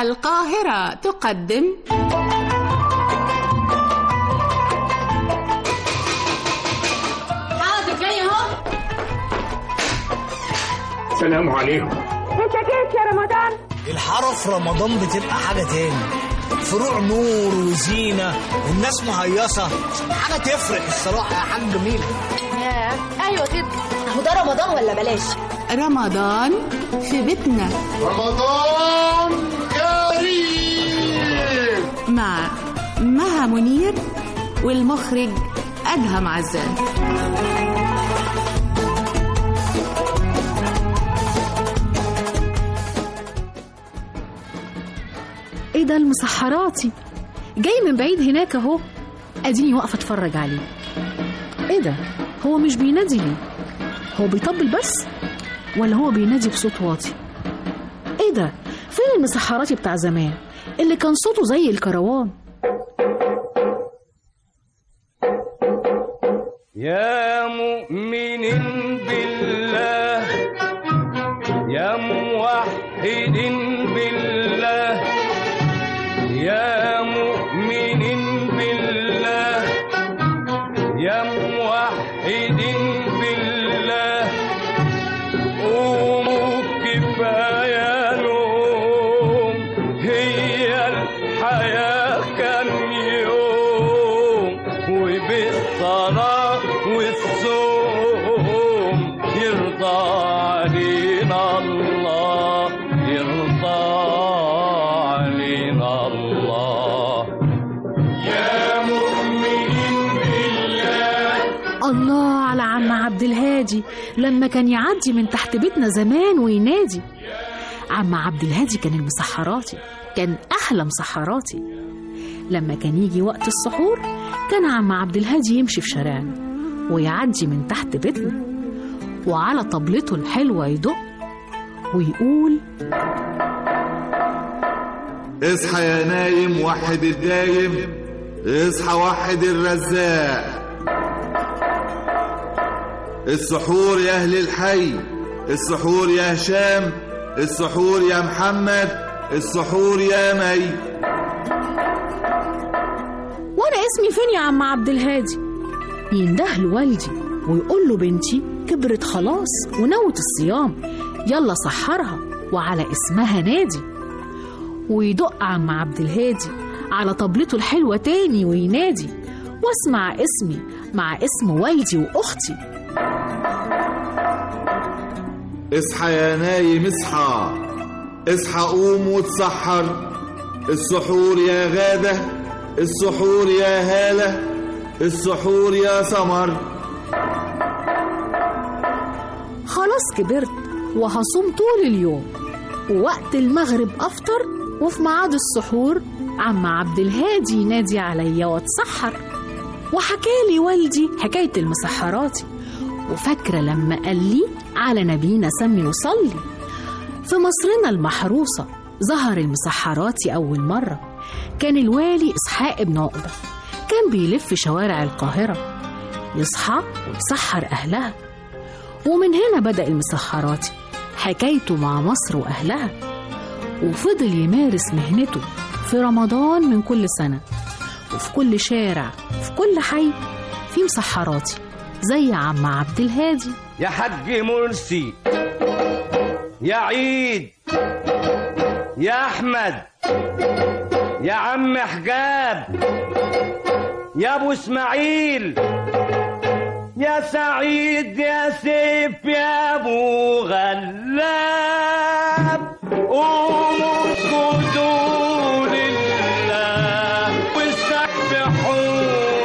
القاهرة تقدم حاضر جاي اهو السلام عليكم انت جيت يا رمضان الحارة في رمضان بتبقى حاجة تاني فروع نور وزينة والناس مهيصة حاجة تفرق الصراحة يا حاج جميل يا ايوه كده اهو ده رمضان ولا بلاش رمضان في بيتنا رمضان كريم مع مها منير والمخرج أدهم عزام ايه ده المسحراتي جاي من بعيد هناك اهو اديني واقفه اتفرج عليه ايه ده هو مش بينادي ليه هو بيطبل بس ولا هو بينادي بصوت واطي ايه ده فين المسحراتي بتاع زمان اللي كان صوته زي الكروان يا مؤمن بالله يا موحد بالله يا مؤمن بالله يا موحد بالله قوموا كفاية نوم هي الحياة كم يوم وبالصلاة والصوم يرضى علينا الله يرضى علينا الله يا مؤمنين بالله الله على عم عبد الهادي لما كان يعدي من تحت بيتنا زمان وينادي عم عبد الهادي كان المسحراتي كان أحلى مسحراتي لما كان يجي وقت السحور كان عم عبد الهادي يمشي في شارعنا ويعدي من تحت بيتنا وعلى طبلته الحلوة يدق ويقول اصحى يا نايم وحد الدايم اصحى وحد الرزاق السحور يا اهل الحي السحور يا هشام السحور يا محمد السحور يا مي وانا اسمي فين يا عم عبد الهادي ينده له والدي ويقول له بنتي كبرت خلاص ونوت الصيام يلا سحرها وعلى اسمها نادي ويدق عم عبد الهادي على طبلته الحلوة تاني وينادي واسمع اسمي مع اسم والدي واختي اصحى يا نايم اصحى اصحى قوم وتسحر السحور يا غادة السحور يا هالة السحور يا سمر خلاص كبرت وهصوم طول اليوم ووقت المغرب افطر وفي ميعاد السحور عم عبد الهادي ينادي عليا واتسحر وحكالي والدي حكاية المسحراتي وفاكرة لما قال لي على نبينا سمي وصلي في مصرنا المحروسة ظهر المسحراتي أول مرة كان الوالي إسحاق بن عقبة كان بيلف شوارع القاهرة يصحى ويسحر أهلها ومن هنا بدأ المسحراتي حكايته مع مصر وأهلها وفضل يمارس مهنته في رمضان من كل سنة وفي كل شارع في كل حي في مسحراتي زي عم عبد الهادي يا حاج مرسي يا عيد يا احمد يا عم حجاب يا ابو اسماعيل يا سعيد يا سيف يا ابو غلاب قوموا اسجدوا لله وسبحوا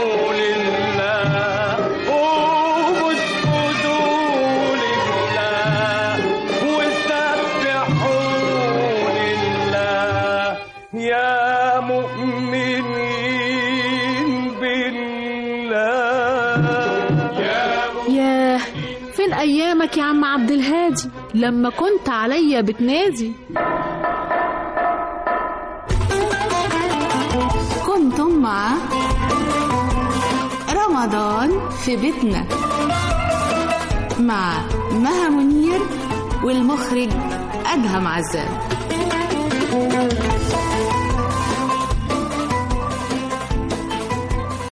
لله قوموا اسجدوا لله وسبحوا لله يا مؤمنين بالله ياه فين أيامك يا عم عبد الهادي لما كنت عليا بتنادي كنتم مع رمضان في بيتنا مع مها منير والمخرج أدهم عزام